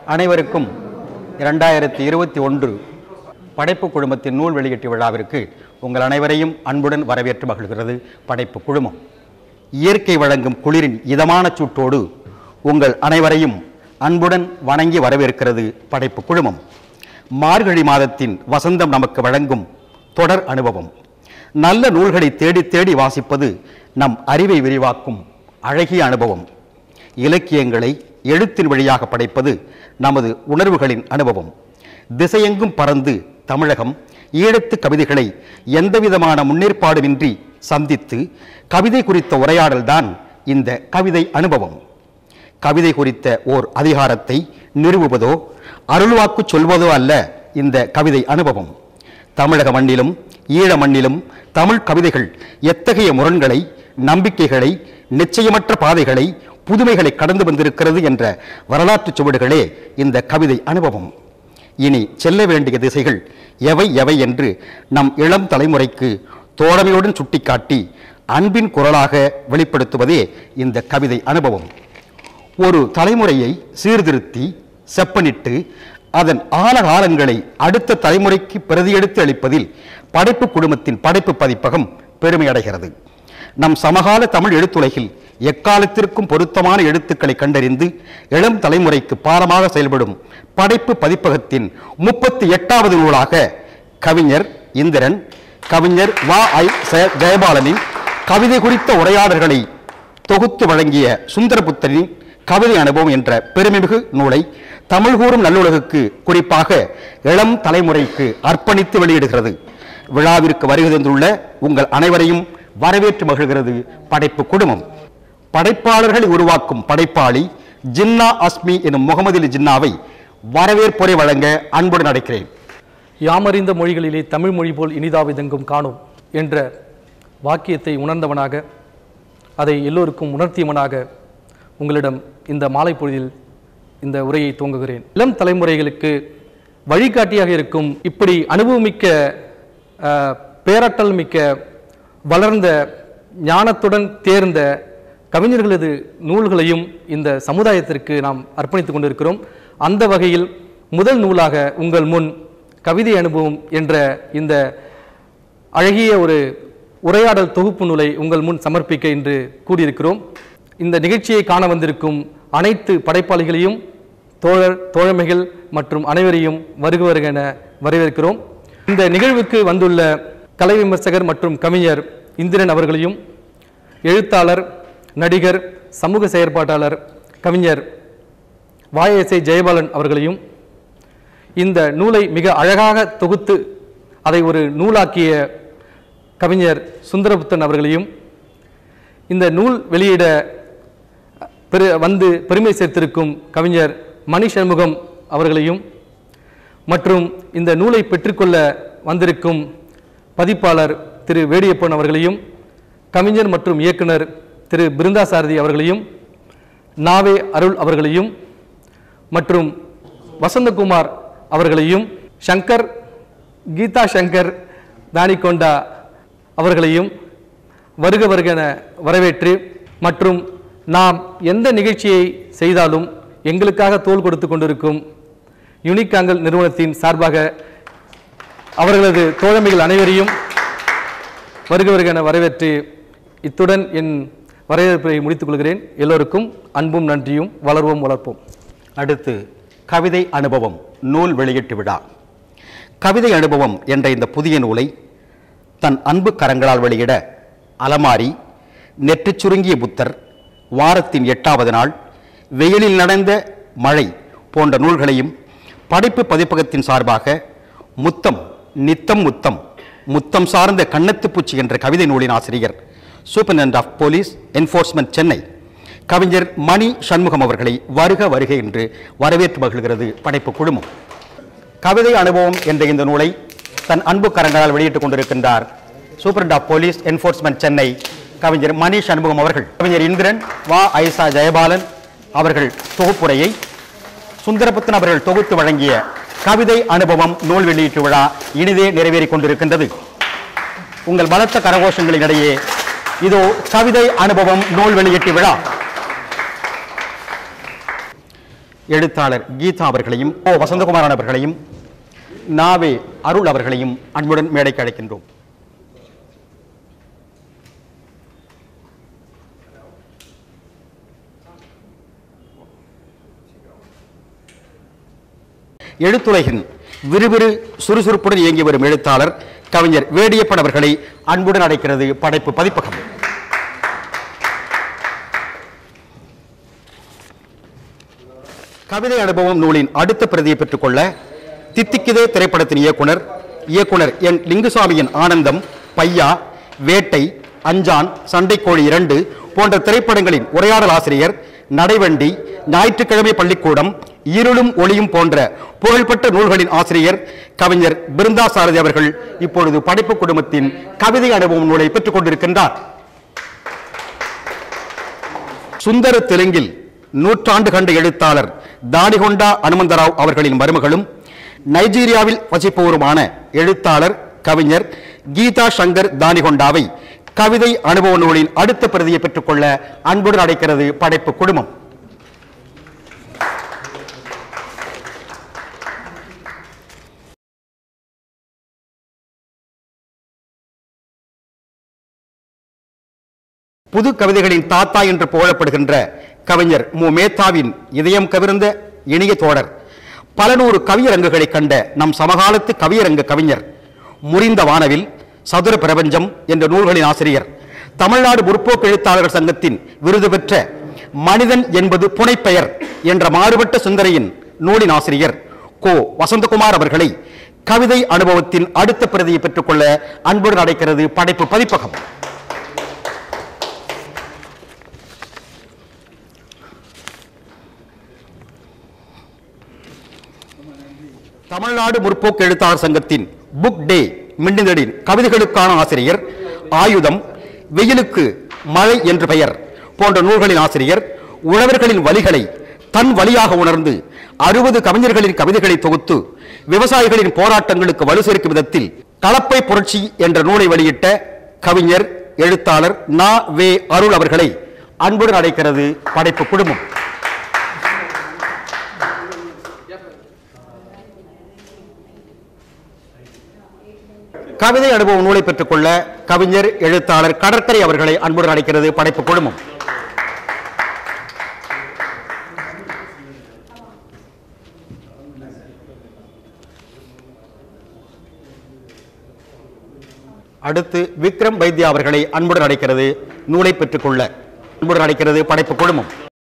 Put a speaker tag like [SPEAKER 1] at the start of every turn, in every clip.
[SPEAKER 1] அனைவருக்கும் இரண்டாயிரத்தி இருபத்தி ஒன்று படைப்பு குழுமத்தின் நூல் வெளியீட்டு விழாவிற்கு உங்கள் அனைவரையும் அன்புடன் வரவேற்று மகிழ்கிறது படைப்பு குழுமம் இயற்கை வழங்கும் குளிரின் இதமான சூட்டோடு உங்கள் அனைவரையும் அன்புடன் வணங்கி வரவேற்கிறது படைப்பு குழுமம் மார்கழி மாதத்தின் வசந்தம் நமக்கு வழங்கும் தொடர் அனுபவம் நல்ல நூல்களை தேடி தேடி வாசிப்பது நம் அறிவை விரிவாக்கும் அழகிய அனுபவம் இலக்கியங்களை எழுத்தின் வழியாக படைப்பது நமது உணர்வுகளின் அனுபவம் திசையெங்கும் பறந்து தமிழகம் ஈழத்து கவிதைகளை எந்தவிதமான முன்னேற்பாடுமின்றி சந்தித்து கவிதை குறித்த உரையாடல்தான் இந்த கவிதை அனுபவம் கவிதை குறித்த ஓர் அதிகாரத்தை நிறுவுவதோ அருள்வாக்கு சொல்வதோ அல்ல இந்த கவிதை அனுபவம் தமிழக மண்ணிலும் ஈழ மண்ணிலும் தமிழ் கவிதைகள் எத்தகைய முரண்களை நம்பிக்கைகளை நிச்சயமற்ற பாதைகளை புதுமைகளை கடந்து வந்திருக்கிறது என்ற வரலாற்று சுவடுகளே இந்த கவிதை அனுபவம் இனி செல்ல வேண்டிய திசைகள் எவை எவை என்று நம் இளம் தலைமுறைக்கு தோழமையுடன் சுட்டிக்காட்டி அன்பின் குரலாக வெளிப்படுத்துவதே இந்த கவிதை அனுபவம் ஒரு தலைமுறையை சீர்திருத்தி செப்பனிட்டு அதன் ஆழகாலங்களை அடுத்த தலைமுறைக்கு பிரதியெடுத்து அளிப்பதில் படைப்பு குழுமத்தின் படைப்பு பதிப்பகம் பெருமை அடைகிறது நம் சமகால தமிழ் எழுத்துலகில் எக்காலத்திற்கும் பொருத்தமான எழுத்துக்களை கண்டறிந்து இளம் தலைமுறைக்கு பாரமாக செயல்படும் படைப்பு பதிப்பகத்தின் முப்பத்தி எட்டாவது நூலாக கவிஞர் இந்திரன் கவிஞர் வா ஐ ச- ஜெயபாலனின் கவிதை குறித்த உரையாடல்களை தொகுத்து வழங்கிய சுந்தரபுத்தரின் கவிதை அனுபவம் என்ற பெருமைமிகு நூலை தமிழ் கூறும் நல்லுலகுக்கு குறிப்பாக இளம் தலைமுறைக்கு அர்ப்பணித்து வெளியிடுகிறது விழாவிற்கு வருகை தந்துள்ள உங்கள் அனைவரையும் வரவேற்று மகிழ்கிறது படைப்பு குடும்பம் படைப்பாளர்களை உருவாக்கும் படைப்பாளி ஜின்னா அஸ்மி எனும் முகமது அலி ஜின்னாவை வரவேற்புரை வழங்க அன்புடன் அழைக்கிறேன்
[SPEAKER 2] யாமறிந்த மொழிகளிலே தமிழ் மொழி போல் இனிதாவிதெங்கும் காணோம் என்ற வாக்கியத்தை உணர்ந்தவனாக அதை எல்லோருக்கும் உணர்த்தியவனாக உங்களிடம் இந்த மாலை பொழுதில் இந்த உரையை துவங்குகிறேன் இளம் தலைமுறைகளுக்கு வழிகாட்டியாக இருக்கும் இப்படி அனுபவமிக்க அஹ், பேராற்றல் மிக்க வளர்ந்த ஞானத்துடன் தேர்ந்த கவிஞர்களது நூல்களையும் இந்த சமுதாயத்திற்கு நாம் அர்ப்பணித்துக் கொண்டிருக்கிறோம் அந்த வகையில் முதல் நூலாக உங்கள் முன் கவிதை அனுபவம் என்ற இந்த அழகிய ஒரு உரையாடல் தொகுப்பு நூலை உங்கள் முன் சமர்ப்பிக்க இன்று கூடியிருக்கிறோம் இந்த நிகழ்ச்சியை காண வந்திருக்கும் அனைத்து படைப்பாளிகளையும் தோழர் தோழமைகள் மற்றும் அனைவரையும் வருக வருக என வரவேற்கிறோம் இந்த நிகழ்வுக்கு வந்துள்ள கலை விமர்சகர் மற்றும் கவிஞர் இந்திரன் அவர்களையும் எழுத்தாளர் நடிகர் சமூக செயற்பாட்டாளர் கவிஞர் வாயசை ஜெயபாலன் அவர்களையும் இந்த நூலை மிக அழகாக தொகுத்து அதை ஒரு நூலாக்கிய கவிஞர் சுந்தரபுத்தன் அவர்களையும் இந்த நூல் வெளியிட பெரு வந்து பெருமை சேர்த்திருக்கும் கவிஞர் மணி சண்முகம் அவர்களையும் மற்றும் இந்த நூலை பெற்றுக்கொள்ள வந்திருக்கும் பதிப்பாளர் திரு வேடியப்பன் அவர்களையும் கவிஞர் மற்றும் இயக்குனர் திரு பிருந்தா சாரதி அவர்களையும் நாவே அருள் அவர்களையும் மற்றும் வசந்தகுமார் அவர்களையும் சங்கர் கீதா சங்கர் தானிகொண்டா அவர்களையும் வருக வருக என வரவேற்று மற்றும் நாம் எந்த நிகழ்ச்சியை செய்தாலும் எங்களுக்காக தோள் கொடுத்து கொண்டிருக்கும் யுனிகாங்கல் நிறுவனத்தின் சார்பாக அவர்களது தோழமைகள் அனைவரையும் வருக வருக என வரவேற்று இத்துடன் என் வரவேற்பை முடித்துக் கொள்கிறேன் எல்லோருக்கும் அன்பும் நன்றியும் வளர்வோம் வளர்ப்போம்
[SPEAKER 1] அடுத்து கவிதை அனுபவம் நூல் வெளியீட்டு விழா கவிதை அனுபவம் என்ற இந்த புதிய நூலை தன் அன்பு கரங்களால் வெளியிட அலமாரி நெற்றிச் சுருங்கிய புத்தர் வாரத்தின் எட்டாவது நாள் வெயிலில் நடந்த மழை போன்ற நூல்களையும் படைப்பு பதிப்பகத்தின் சார்பாக முத்தம் நித்தம் முத்தம் முத்தம் சார்ந்த கண்ணத்துப் பூச்சி என்ற கவிதை நூலின் ஆசிரியர் superintendent of police enforcement Chennai கவிஞர் மணி சண்முகம் அவர்களை வருக வருக என்று வரவேற்று மகிழ்கிறது படைப்பு குழுமம் கவிதை அனுபவம் என்ற இந்த நூலை தன் அன்பு கரங்களால் வெளியிட்டுக் கொண்டிருக்கின்றார் superintendent of police enforcement Chennai கவிஞர் மணி சண்முகம் அவர்கள் கவிஞர் இந்திரன் வா ஐசா ஜெயபாலன் அவர்கள் தொகுப்புரையை சுந்தரபுத்தன் அவர்கள் தொகுத்து வழங்கிய கவிதை அனுபவம் நூல் வெளியீட்டு விழா இனிதே நிறைவேறிக் கொண்டிருக்கின்றது உங்கள் பலத்த கரகோஷங்களின் இடையே இதோ கவிதை அனுபவம் நூல் வெளியீட்டு விழா எழுத்தாளர் கீதா அவர்களையும் ஓ வசந்தகுமாரன் அவர்களையும் நாவே அருள் அவர்களையும் அன்புடன் மேடைக்கு அழைக்கின்றோம் எழுத்துலகின் விறுவிறு சுறுசுறுப்புடன் இயங்கி வரும் எழுத்தாளர் கவிஞர் வேடியப்பன் அவர்களை அன்புடன் அழைக்கிறது படைப்பு பதிப்பகம் கவிதை அனுபவம் நூலின் அடுத்த பிரதியை பெற்றுக்கொள்ள தித்திக்குதே திரைப்படத்தின் இயக்குனர் இயக்குனர் என் லிங்குசாமியின் ஆனந்தம் பையா வேட்டை அஞ்சான் சண்டைக்கோழி இரண்டு போன்ற திரைப்படங்களின் உரையாடல் ஆசிரியர் நடைவண்டி ஞாயிற்றுக்கிழமை பள்ளிக்கூடம் இருளும் ஒளியும் போன்ற புகழ்பெற்ற நூல்களின் ஆசிரியர் கவிஞர் பிருந்தா சாரதி அவர்கள் இப்பொழுது படைப்பு குடும்பத்தின் கவிதை அனுபவம் நூலை பெற்றுக் கொண்டிருக்கின்றார் சுந்தர தெலுங்கில் நூற்றாண்டு கண்ட எழுத்தாளர் தாடிகொண்டா அனுமந்தராவ் அவர்களின் மருமகளும் நைஜீரியாவில் வசிப்பவருமான எழுத்தாளர் கவிஞர் கீதா சங்கர் தானிகொண்டாவை கவிதை அனுபவ நூலின் அடுத்த பிரதியை பெற்றுக்கொள்ள அன்புடன் அழைக்கிறது படைப்பு குடும்பம் புது கவிதைகளின் தாத்தா என்று புகழப்படுகின்ற கவிஞர் மு மேத்தாவின் இதயம் கவிர்ந்த இனிய தோழர் பல நூறு கவியரங்குகளை கண்ட நம் சமகாலத்து கவியரங்க கவிஞர் முறிந்த வானவில் சதுர பிரபஞ்சம் என்ற நூல்களின் ஆசிரியர் தமிழ்நாடு முற்போக்கு எழுத்தாளர்கள் சங்கத்தின் விருது பெற்ற மனிதன் என்பது புனைப்பெயர் என்ற மாறுபட்ட சுந்தரையின் நூலின் ஆசிரியர் கோ வசந்தகுமார் அவர்களை கவிதை அனுபவத்தின் அடுத்த பிரதியை பெற்றுக்கொள்ள அன்புடன் அடைக்கிறது படைப்பு பதிப்பகம் தமிழ்நாடு முற்போக்கு எழுத்தாளர் சங்கத்தின் புக் டே மின்னிதழின் கவிதைகளுக்கான ஆசிரியர் ஆயுதம் வெயிலுக்கு மழை என்று பெயர் போன்ற நூல்களின் ஆசிரியர் உழவர்களின் வழிகளை தன் வழியாக உணர்ந்து அறுபது கவிஞர்களின் கவிதைகளை தொகுத்து விவசாயிகளின் போராட்டங்களுக்கு வலு சேர்க்கும் விதத்தில் கலப்பை புரட்சி என்ற நூலை வெளியிட்ட கவிஞர் எழுத்தாளர் நா வே அருள் அவர்களை அன்புடன் அழைக்கிறது படைப்பு குடும்பம் கவிதை அனுபவ நூலை பெற்றுக்கொள்ள கவிஞர் எழுத்தாளர் கடற்கரை அவர்களை அன்புடன் அழைக்கிறது படைப்பு குழுமம் அடுத்து விக்ரம் வைத்யா அவர்களை அன்புடன் அழைக்கிறது நூலை பெற்றுக்கொள்ள அன்புடன் அழைக்கிறது படைப்பு குழுமம்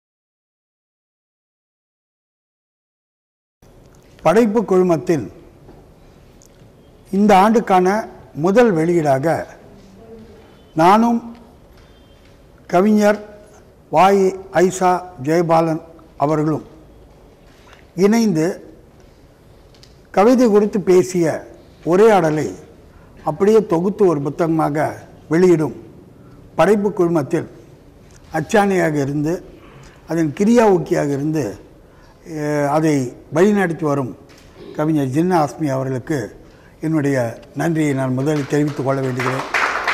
[SPEAKER 3] படைப்பு குழுமத்தில் இந்த ஆண்டுக்கான முதல் வெளியீடாக நானும் கவிஞர் வாய் ஐசா ஜெயபாலன் அவர்களும் இணைந்து கவிதை குறித்து பேசிய உரையாடலை அப்படியே தொகுத்து ஒரு புத்தகமாக வெளியிடும் படைப்பு குழுமத்தில் அச்சாணியாக இருந்து அதன் கிரியா ஊக்கியாக இருந்து அஹ், அதை வழிநடத்தி வரும் கவிஞர் ஜின்னா ஆஸ்மி அவர்களுக்கு என்னுடைய நன்றியை நான் முதலில் தெரிவித்துக் கொள்ள வேண்டுகிறேன்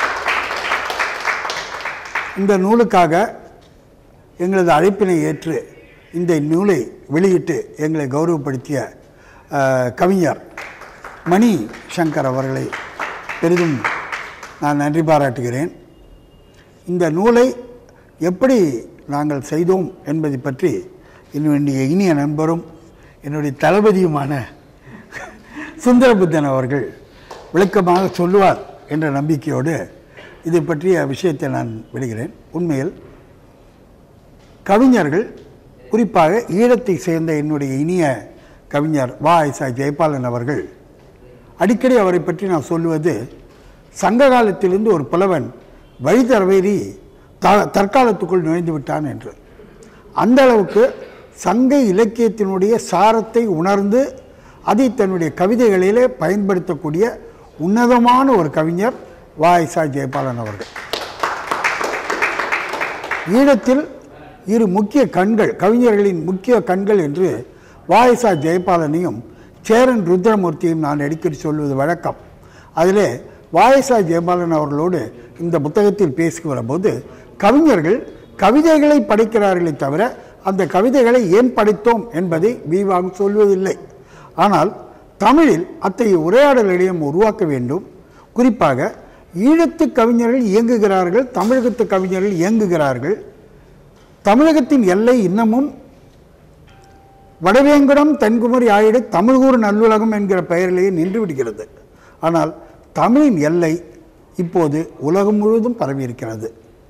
[SPEAKER 3] இந்த நூலுக்காக எங்களது அழைப்பினை ஏற்று இந்த நூலை வெளியிட்டு எங்களை கௌரவப்படுத்திய அஹ், கவிஞர் மணி சங்கர் அவர்களை பெரிதும் நான் நன்றி பாராட்டுகிறேன் இந்த நூலை எப்படி நாங்கள் செய்தோம் என்பதை பற்றி என்னுடைய இனிய நண்பரும் என்னுடைய தளபதியுமான சுந்தரபுத்தன் அவர்கள் விளக்கமாக சொல்லுவார் என்ற நம்பிக்கையோடு இதை பற்றிய விஷயத்தை நான் விடுகிறேன் உண்மையில் கவிஞர்கள் குறிப்பாக ஈழத்தை சேர்ந்த என்னுடைய இனிய கவிஞர் வா ஐசா ஜெயபாலன் அவர்கள் அடிக்கடி அவரை பற்றி நான் சொல்லுவது சங்க காலத்திலிருந்து ஒரு புலவன் வழி தரவேறி த தற்காலத்துக்குள் நுழைந்து விட்டான் என்று அந்த அளவுக்கு சங்க இலக்கியத்தினுடைய சாரத்தை உணர்ந்து அதை தன்னுடைய கவிதைகளிலே பயன்படுத்தக்கூடிய உன்னதமான ஒரு கவிஞர் வா ஐசா ஜெயபாலன் அவர்கள் ஈழத்தில் இரு முக்கிய கண்கள் கவிஞர்களின் முக்கிய கண்கள் என்று வாயசா ஜெயபாலனையும் சேரன் ருத்ரமூர்த்தியும் நான் அடிக்கடி சொல்வது வழக்கம் அதிலே வாயசா ஜெயபாலன் அவர்களோடு இந்த புத்தகத்தில் பேசி வரும்போது கவிஞர்கள் கவிதைகளை படைக்கிறார்களே தவிர அந்த கவிதைகளை ஏன் படித்தோம் என்பதை விரிவாக சொல்வதில்லை ஆனால் தமிழில் அத்தகைய உரையாடல்களையும் உருவாக்க வேண்டும் குறிப்பாக ஈழத்து கவிஞர்கள் இயங்குகிறார்கள் தமிழகத்து கவிஞர்கள் இயங்குகிறார்கள் தமிழகத்தின் எல்லை இன்னமும் வடவேங்குடம் தென்குமரி ஆயிடு தமிழ்கூர் நல்லுலகம் என்கிற பெயரிலேயே நின்று விடுகிறது ஆனால் தமிழின் எல்லை இப்போது உலகம் முழுவதும் பரவி இருக்கிறது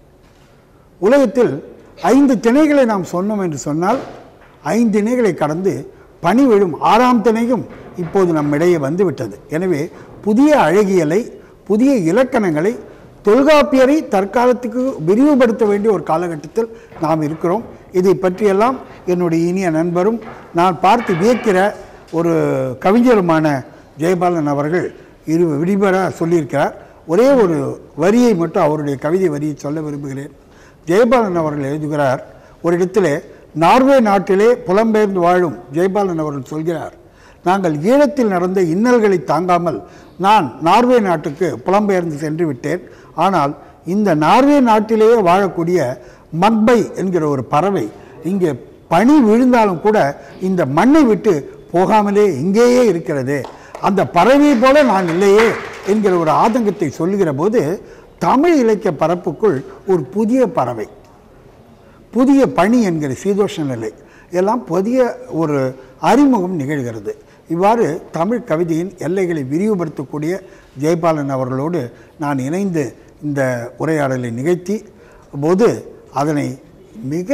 [SPEAKER 3] உலகத்தில் ஐந்து திணைகளை நாம் சொன்னோம் என்று சொன்னால் ஐந்து திணைகளை கடந்து பனி விழும் ஆறாம் திணையும் இப்போது நம்மிடையே வந்துவிட்டது எனவே புதிய அழகியலை புதிய இலக்கணங்களை தொல்காப்பியரை தற்காலத்துக்கு விரிவுபடுத்த வேண்டிய ஒரு காலகட்டத்தில் நாம் இருக்கிறோம் இதை பற்றியெல்லாம் என்னுடைய இனிய நண்பரும் நான் பார்த்து வியக்கிற ஒரு கவிஞருமான ஜெயபாலன் அவர்கள் இரு விரிவர சொல்லியிருக்கிறார் ஒரே ஒரு வரியை மட்டும் அவருடைய கவிதை வரியை சொல்ல விரும்புகிறேன் ஜெயபாலன் அவர்கள் எழுதுகிறார் ஒரு இடத்திலே நார்வே நாட்டிலே புலம்பெயர்ந்து வாழும் ஜெயபாலன் அவர்கள் சொல்கிறார் நாங்கள் ஈழத்தில் நடந்த இன்னல்களை தாங்காமல் நான் நார்வே நாட்டுக்கு புலம்பெயர்ந்து சென்று விட்டேன் ஆனால் இந்த நார்வே நாட்டிலேயே வாழக்கூடிய மக்பை என்கிற ஒரு பறவை இங்கே பனி விழுந்தாலும் கூட இந்த மண்ணை விட்டு போகாமலே இங்கேயே இருக்கிறது அந்த பறவை போல நான் இல்லையே என்கிற ஒரு ஆதங்கத்தை சொல்லுகிற போது தமிழ் இலக்கிய பரப்புக்குள் ஒரு புதிய பறவை புதிய பனி என்கிற சீதோஷ நிலை எல்லாம் புதிய ஒரு அறிமுகம் நிகழ்கிறது இவ்வாறு தமிழ் கவிதையின் எல்லைகளை விரிவுபடுத்தக்கூடிய ஜெயபாலன் அவர்களோடு நான் இணைந்து இந்த உரையாடலை நிகழ்த்தி போது அதனை மிக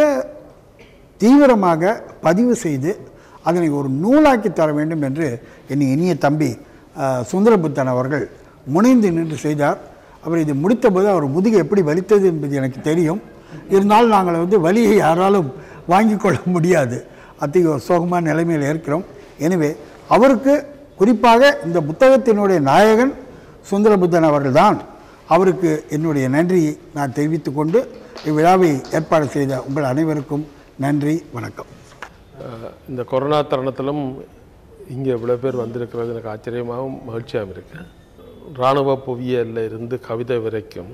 [SPEAKER 3] தீவிரமாக பதிவு செய்து அதனை ஒரு நூலாக்கி தர வேண்டும் என்று என் இனிய தம்பி அஹ், சுந்தரபுத்தன் அவர்கள் முனைந்து நின்று செய்தார் அவர் இதை முடித்தபோது அவர் முதுகு எப்படி வலித்தது என்பது எனக்கு தெரியும் இருந்தாலும் நாங்கள் வந்து வலியை யாராலும் வாங்கிக் கொள்ள முடியாது அத்தகைய ஒரு சோகமான நிலைமையில் இருக்கிறோம் எனவே அவருக்கு குறிப்பாக இந்த புத்தகத்தினுடைய நாயகன் சுந்தரபுத்தன் அவர்கள்தான் அவருக்கு என்னுடைய நன்றியை நான் தெரிவித்துக் கொண்டு இவ்விழாவை ஏற்பாடு செய்த உங்கள் அனைவருக்கும் நன்றி வணக்கம்
[SPEAKER 4] அஹ் இந்த கொரோனா தருணத்திலும் இங்கே இவ்வளோ பேர் வந்திருக்கிறது எனக்கு ஆச்சரியமாகவும் மகிழ்ச்சியாகவும் இருக்கு இராணுவ புவியியல்ல இருந்து கவிதை வரைக்கும்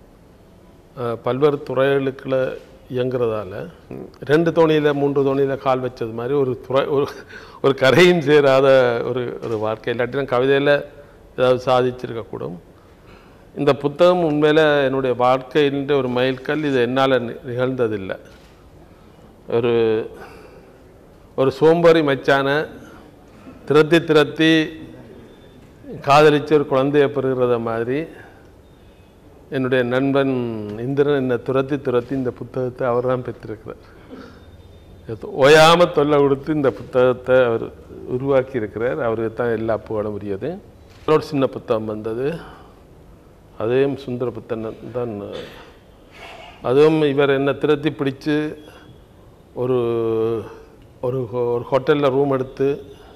[SPEAKER 4] அஹ் பல்வேறு துறைகளுக்குள்ள இயங்குறதால ம், ரெண்டு தோணியில் மூன்று தோணியில் கால் வச்சது மாதிரி ஒரு துறை ஒரு ஒரு கரையும் சேராத ஒரு ஒரு வாழ்க்கை இல்லாட்டினா கவிதையில் ஏதாவது சாதிச்சிருக்கக்கூடும் இந்த புத்தகம் உண்மையில் என்னுடைய வாழ்க்கையின் ஒரு மைல்கல் இது என்னால் நி- நிகழ்ந்ததில்லை ஒரு ஒரு சோம்பேறி மச்சான திரத்தி திரத்தி காதலிச்சு ஒரு குழந்தைய பெறுகிறத மாதிரி என்னுடைய நண்பன் இந்திரன் என்னை துரத்தி துரத்தி இந்த புத்தகத்தை அவர் தான் பெற்றிருக்கிறார் இது ஓயாம தொல்லை கொடுத்து இந்த புத்தகத்தை அவர் உருவாக்கி இருக்கிறார் அவருக்கு தான் எல்லா புகழும் உரியது ஒரு சின்ன புத்தகம் வந்தது அதையும் சுந்தர புத்தன் தான் அதுவும் இவர் என்னை திரத்தி பிடிச்சு ஒரு ஒரு ஹோ- ஒரு ஹோட்டலில் ரூம் எடுத்து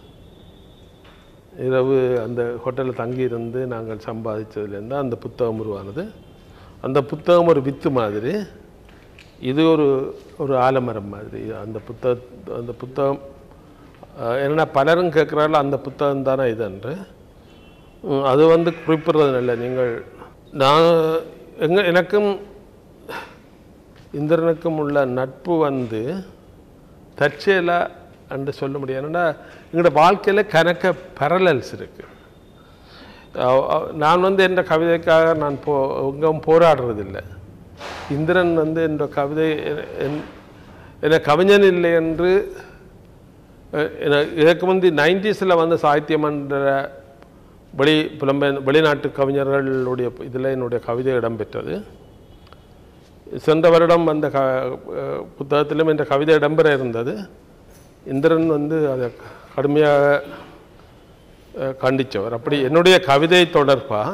[SPEAKER 4] இரவு அந்த ஹோட்டலில் தங்கியிருந்து நாங்கள் சம்பாதிச்சதுலேருந்து அந்த புத்தகம் உருவானது அந்த புத்தகம் ஒரு வித்து மாதிரி இது ஒரு ஒரு ஆலமரம் மாதிரி அந்த புத்தக அந்த புத்தகம் அஹ், என்னன்னா பலரும் கேட்குறாள் அந்த புத்தகம் தானே இதுன்று உம், அது வந்து குறிப்பிடுறது இல்லை நீங்கள் நான் எங்க எனக்கும் இந்திரனுக்கும் உள்ள நட்பு வந்து தற்செயலா என்று சொல்ல முடியாது ஏன்னா எங்களோட வாழ்க்கையில் கணக்க பேரலல்ஸ் இருக்கு அஹ் அஹ் நான் வந்து என்ற கவிதைக்காக நான் போ எங்கும் போராடுறதில்லை இந்திரன் வந்து என்ற கவிதை என்- என கவிஞன் இல்லை என்று அஹ் என- இதற்கு முந்தி நைன்டிஸில் வந்து சாகித்யம் என்ற வெளி புலம்பெயர் வெளிநாட்டு கவிஞர்களுடைய இதில் என்னுடைய கவிதை இடம்பெற்றது சென்ற வருடம் அந்த க அஹ் புத்தகத்திலும் என்ற கவிதை இடம்பெற இருந்தது இந்திரன் வந்து அதை கடுமையாக அஹ், கண்டிச்சவர் அப்படி என்னுடைய கவிதை தொடர்பாக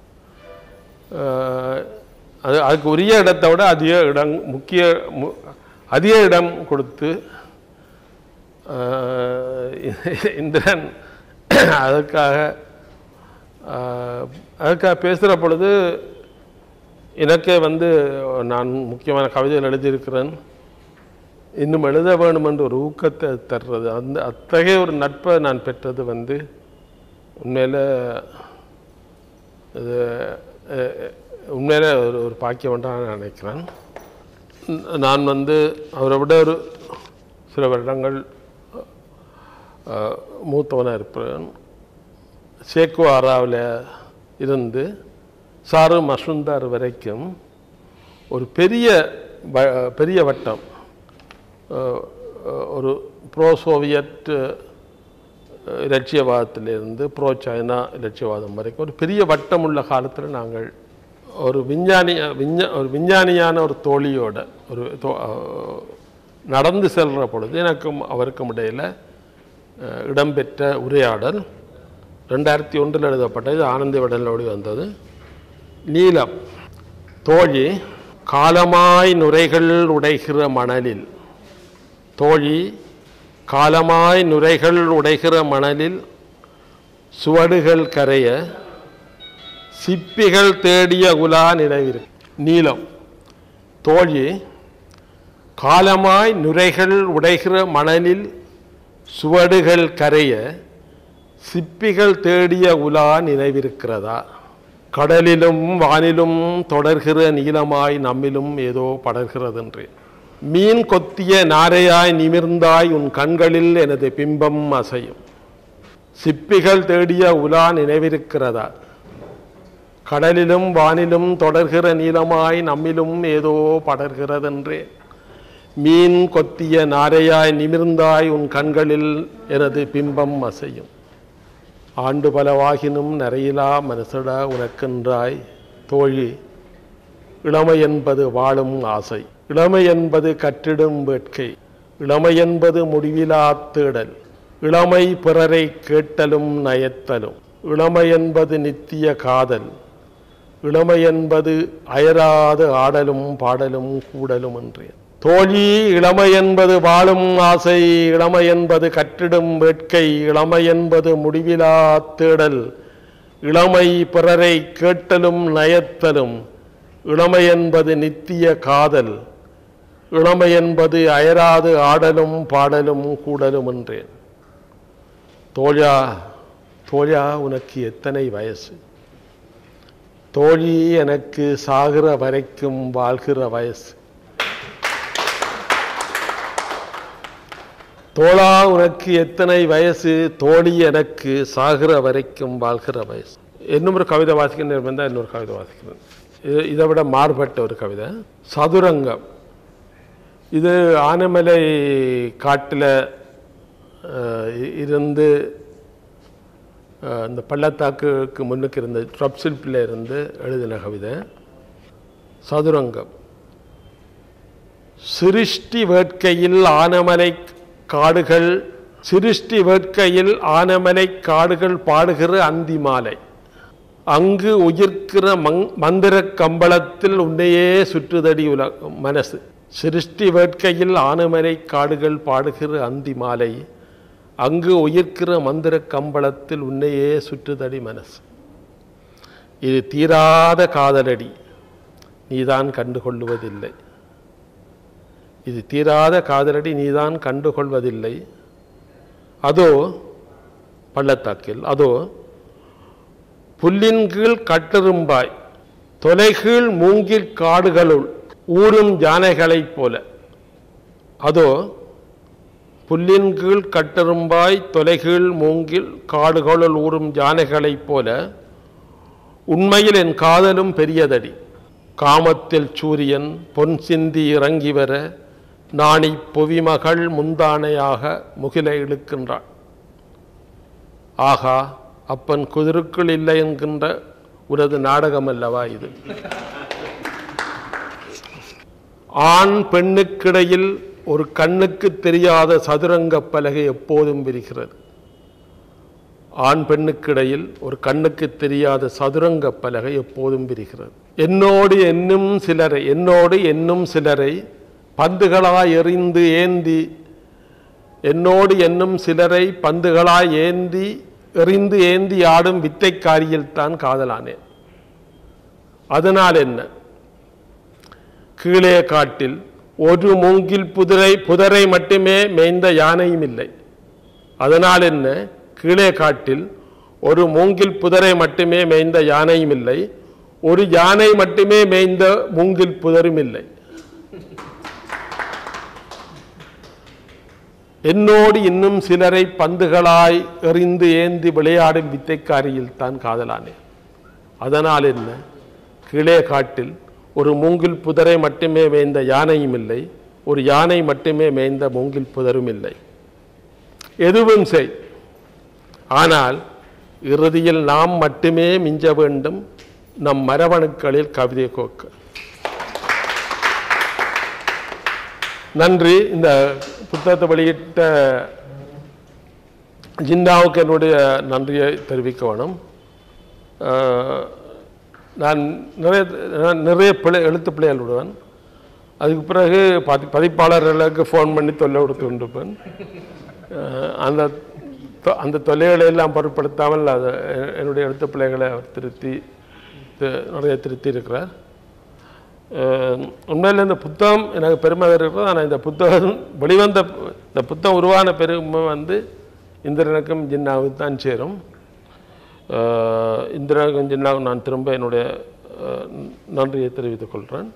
[SPEAKER 4] அது அதுக்கு உரிய இடத்தை விட அதிக இடம் முக்கிய மு- அதிக இடம் கொடுத்து அஹ், இந்திரன் அதற்காக அஹ், அதுக்காக பேசுகிற பொழுது எனக்கே வந்து நான் முக்கியமான கவிதைகள் எழுதியிருக்கிறேன் இன்னும் எழுத வேண்டும் என்ற ஒரு ஊக்கத்தை தர்றது அந்த அத்தகைய ஒரு நட்பை நான் பெற்றது வந்து உண்மையில் இது அஹ், உண்மையில ஒரு ஒரு பாக்கியம் நான் நினைக்கிறேன் நான் வந்து அவரை விட ஒரு சில வருடங்கள் அஹ், மூத்தவனாக இருப்பேன் சேக்குவாராவில் இருந்து சாரு மசுந்தார் வரைக்கும் ஒரு பெரிய வ- பெரிய வட்டம் அஹ், அஹ், ஒரு ப்ரோ சோவியட் அஹ், இலட்சியவாதத்திலிருந்து ப்ரோ சைனா இலட்சியவாதம் வரைக்கும் ஒரு பெரிய வட்டம் உள்ள காலத்தில் நாங்கள் ஒரு விஞ்ஞானி விஞ்ஞா ஒரு விஞ்ஞானியான ஒரு தோழியோட ஒரு தோ- அஹ், நடந்து செல்கிற பொழுது எனக்கும் அவருக்கும் இடையில் அஹ், இடம்பெற்ற உரையாடல் ரெண்டாயிரத்தி ஒன்றில் எழுதப்பட்டது ஆனந்த விடலோடு வந்தது நீலம் தோழி காலமாய் நுரைகள் உடைகிற மணலில் தோழி காலமாய் நுரைகள் உடைகிற மணலில் சுவடுகள் கரைய சிப்பிகள் தேடிய உலா நினைவிரு நீலம் தோழி காலமாய் நுரைகள் உடைகிற மணலில் சுவடுகள் கரைய சிப்பிகள் தேடிய உலா நினைவிருக்கிறதா கடலிலும் வானிலும் தொடர்கிற நீளமாய் நம்மிலும் ஏதோ படர்கிறதென்று மீன் கொத்திய நாரையாய் நிமிர்ந்தாய் உன் கண்களில் எனது பிம்பம் அசையும் சிப்பிகள் தேடிய உலா நினைவிருக்கிறதா கடலிலும் வானிலும் தொடர்கிற நீளமாய் நம்மிலும் ஏதோ படர்கிறதென்றே மீன் கொத்திய நாரையாய் நிமிர்ந்தாய் உன் கண்களில் எனது பிம்பம் அசையும் ஆண்டு பலவாகினும் நரையிலா மனசடா உனக்கென்றாய் தோழி இளமை என்பது வாழும் ஆசை இளமை என்பது கற்றிடும் வேட்கை இளமை என்பது முடிவிலா தேடல் இளமை பிறரை கேட்டலும் நயத்தலும் இளமை என்பது நித்திய காதல் இளமை என்பது அயராது ஆடலும் பாடலும் கூடலும் என்றேன் தோழி இளமை என்பது வாழும் ஆசை இளமை என்பது கற்றிடும் வேட்கை இளமை என்பது முடிவிலா தேடல் இளமை பிறரை கேட்டலும் நயத்தலும் இளமை என்பது நித்திய காதல் இளமை என்பது அயராது ஆடலும் பாடலும் கூடலும் என்றேன் தோழா தோழா உனக்கு எத்தனை வயசு தோழி எனக்கு சாகிற வரைக்கும் வாழ்கிற வயசு தோழா உனக்கு எத்தனை வயசு தோழி எனக்கு சாகிற வரைக்கும் வாழ்கிற வயசு இன்னும் ஒரு கவிதை வாசிக்கணும் வந்தால் இன்னொரு கவிதை வாசிக்கிறேன் இது இதை விட மாறுபட்ட ஒரு கவிதை சதுரங்கம் இது ஆனைமலை காட்டில் இருந்து அஹ், இந்த பள்ளத்தாக்குக்கு முன்னுக்கு இருந்த ட்ரப்சில்பில் இருந்து எழுதின கவிதை சதுரங்கம் சிருஷ்டி வேட்கையில் ஆனமலை காடுகள் சிருஷ்டி வேட்கையில் ஆனமலை காடுகள் பாடுகிற அந்தி மாலை அங்கு உயிர்க்கிற மங் மந்திர கம்பளத்தில் உன்னையே சுற்றுதடி உல மனசு சிருஷ்டி வேட்கையில் ஆனமலை காடுகள் பாடுகிற அந்தி மாலை அங்கு உயிர்க்கிற மந்திர கம்பளத்தில் உன்னையே சுற்றுதடி மனசு இது தீராத காதலடி நீதான் கண்டுகொள்ளுவதில்லை இது தீராத காதலடி நீதான் கண்டுகொள்வதில்லை அதோ பள்ளத்தாக்கில் அதோ புல்லின் கீழ் கட்டெரும்பாய் தொலைகீழ் மூங்கில் காடுகளுள் ஊரும் யானைகளைப் போல அதோ புல்லின் கீழ் கட்டெரும்பாய் தொலைகீழ் மூங்கில் காடுகளுள் ஊரும் யானைகளைப் போல உண்மையில் என் காதலும் பெரியதடி காமத்தில் சூரியன் பொன் சிந்தி இறங்கி வர நாணி புவிமகள் முந்தானையாக முகிலை இழுக்கின்றாள் ஆகா அப்பன் குதிருக்குள் இல்லை என்கின்ற உனது நாடகம் அல்லவா இது ஆண் பெண்ணுக்கிடையில் ஒரு கண்ணுக்கு தெரியாத சதுரங்க பலகை எப்போதும் விரிகிறது ஆண் பெண்ணுக்கிடையில் ஒரு கண்ணுக்கு தெரியாத சதுரங்க பலகை எப்போதும் விரிகிறது என்னோடு என்னும் சிலரை என்னோடு என்னும் சிலரை பந்துகளாய் எறிந்து ஏந்தி என்னோடு என்னும் சிலரை பந்துகளாய் ஏந்தி எறிந்து ஏந்தி ஆடும் வித்தைக்காரியில் தான் காதலானேன் அதனால் என்ன கீழே காட்டில் ஒரு மூங்கில் புதிரை புதரை மட்டுமே மேய்ந்த யானையும் இல்லை அதனால் என்ன கீழே காட்டில் ஒரு மூங்கில் புதரை மட்டுமே மேய்ந்த யானையும் இல்லை ஒரு யானை மட்டுமே மேய்ந்த மூங்கில் புதரும் இல்லை என்னோடு இன்னும் சிலரை பந்துகளாய் எறிந்து ஏந்தி விளையாடும் வித்தைக்காரியில் தான் காதலானேன் அதனால் என்ன கீழே காட்டில் ஒரு மூங்கில் புதரை மட்டுமே மேய்ந்த யானையும் இல்லை ஒரு யானை மட்டுமே மேய்ந்த மூங்கில் புதரும் இல்லை எதுவும் செய் ஆனால் இறுதியில் நாம் மட்டுமே மிஞ்ச வேண்டும் நம் மரபணுக்களில் கவிதை கோக்க நன்றி இந்த புத்தகத்தை வெளியிட்ட ஜின்னாவுக்கு என்னுடைய நன்றியை தெரிவிக்க வேணும் அஹ், நான் நிறைய நான் நிறைய பிழை எழுத்து பிள்ளைகள் விடுவேன் அதுக்கு பிறகு பதி பதிப்பாளர்களுக்கு ஃபோன் பண்ணி தொல்லை கொடுத்து கொண்டிருப்பேன் அஹ், அந்த தொ- அந்த தொல்லைகளை எல்லாம் பொருட்படுத்தாமல் அதை எ- என்னுடைய எழுத்து பிள்ளைகளை அவர் திருத்தி தி- நிறைய திருத்தி இருக்கிறார் அஹ், உண்மையில் இந்த புத்தகம் எனக்கு பெருமை இருக்கிறது ஆனால் இந்த புத்தகம் வெளிவந்த இந்த புத்தகம் உருவான பெருமை வந்து இந்திரனுக்கும் ஜின்னாவுக்கும் தான் சேரும் அஹ், இந்திரனுக்கும் ஜின்னாவுக்கும் நான் திரும்ப என்னுடைய அஹ், நன்றியை தெரிவித்துக் கொள்கிறேன்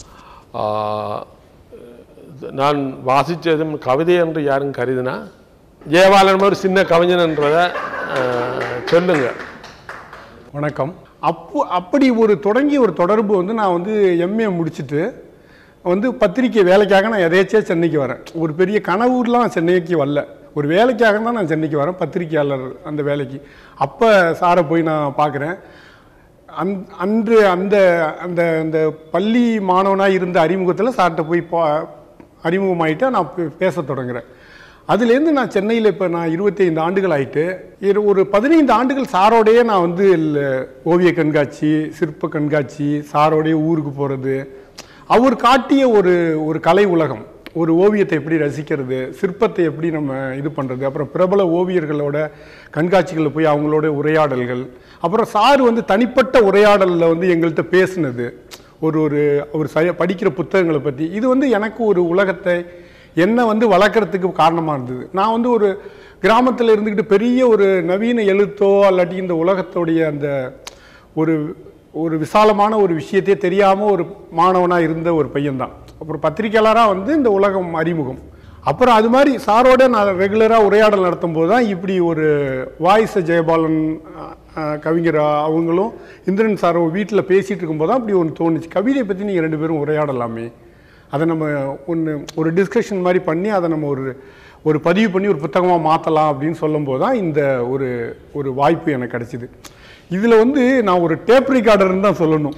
[SPEAKER 4] ஆஹ், நான் வாசித்ததும் கவிதை என்று யாரும் கருதினா ஜெயபாலன் ஒரு சின்ன கவிஞன்ன்றதை அஹ், சொல்லுங்க
[SPEAKER 5] வணக்கம் அப்போ அப்படி ஒரு தொடங்கிய ஒரு தொடர்பு வந்து நான் வந்து எம்ஏ முடிச்சுட்டு வந்து பத்திரிக்கை வேலைக்காக நான் எதேச்சியாக சென்னைக்கு வரேன் ஒரு பெரிய கனவூர்லாம் நான் சென்னைக்கு வரல ஒரு வேலைக்காக தான் நான் சென்னைக்கு வரேன் பத்திரிக்கையாளர் அந்த வேலைக்கு அப்போ சாரை போய் நான் பார்க்குறேன் அந் அன்று அந்த அந்த அந்த பள்ளி மாணவனாக இருந்த அறிமுகத்தில் சார்கிட்ட போய் பா அறிமுகமாயிட்டு நான் பே- பேசத் தொடங்குறேன் அதுலேருந்து நான் சென்னையில் இப்போ நான் 25 ஆண்டுகள் ஆயிட்டு இரு- ஒரு பதினைந்து ஆண்டுகள் சாரோடையே நான் வந்து இல்ல- ஓவிய கண்காட்சி சிற்ப கண்காட்சி சாரோடையே ஊருக்கு போகிறது அவர் காட்டிய ஒரு ஒரு கலை உலகம் ஒரு ஓவியத்தை எப்படி ரசிக்கிறது சிற்பத்தை எப்படி நம்ம இது பண்ணுறது அப்புறம் பிரபல ஓவியர்களோட கண்காட்சிகளில் போய் அவங்களோட உரையாடல்கள் அப்புறம் சார் வந்து தனிப்பட்ட உரையாடலில் வந்து எங்கள்கிட்ட பேசுனது ஒரு ஒரு அவர் ச படிக்கிற புத்தகங்களை பற்றி இது வந்து எனக்கு ஒரு உலகத்தை என்னை வந்து வளர்க்குறதுக்கு காரணமாக இருந்தது நான் வந்து ஒரு கிராமத்தில் இருந்துக்கிட்டு பெரிய ஒரு நவீன எழுத்தோ அல்லாட்டி இந்த உலகத்தோடைய அந்த ஒரு ஒரு விசாலமான ஒரு விஷயத்தையே தெரியாமல் ஒரு மாணவனாக இருந்த ஒரு பையன்தான் அப்புறம் பத்திரிக்கையாளராக வந்து இந்த உலகம் அறிமுகம் அப்புறம் அது மாதிரி சாரோட நான் ரெகுலராக உரையாடல் நடத்தும் போது தான் இப்படி ஒரு வாய்ஸ் ஜெயபாலன் அஹ், அஹ், கவிஞர் அவங்களும் இந்திரன் சாரும் வீட்டில் பேசிகிட்டு இருக்கும்போது தான் அப்படி ஒன்று தோணுச்சு கவிதை பற்றி நீங்கள் ரெண்டு பேரும் உரையாடலாமே அதை நம்ம ஒன்று ஒரு டிஸ்கஷன் மாதிரி பண்ணி அதை நம்ம ஒரு ஒரு பதிவு பண்ணி ஒரு புத்தகமாக மாற்றலாம் அப்படின்னு சொல்லும்போது தான் இந்த ஒரு ஒரு வாய்ப்பு எனக்கு கிடைச்சிது இதில் வந்து நான் ஒரு டேப் ரெக்கார்டர்னு தான் சொல்லணும்